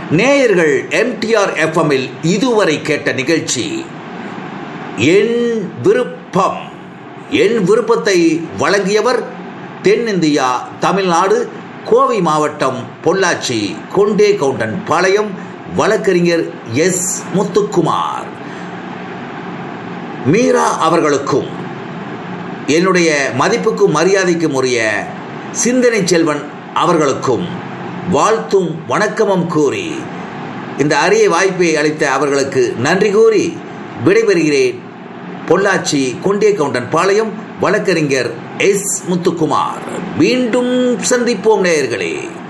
நேயர்கள் எம்டிஆர் எஃப்எம்மில் இதுவரை கேட்ட நிகழ்ச்சி என் விருப்பம் என் விருப்பத்தை வழங்கியவர் தென்னிந்தியா தமிழ்நாடு கோவை மாவட்டம் பொள்ளாச்சி கொண்டே கவுண்டன் பாளையம் வழக்கறிஞர் எஸ் முத்துக்குமார் மீரா அவர்களுக்கும் என்னுடைய மதிப்புக்கும் மரியாதைக்கும் உரிய சிந்தனை செல்வன் அவர்களுக்கும் வாழ்த்தும் வணக்கமும் கூறி இந்த அரிய வாய்ப்பை அளித்த அவர்களுக்கு நன்றி கூறி விடைபெறுகிறேன் பொள்ளாச்சி கொண்டே கவுண்டன் பாளையம் வழக்கறிஞர் எஸ் முத்துக்குமார் மீண்டும் சந்திப்போம் நேயர்களே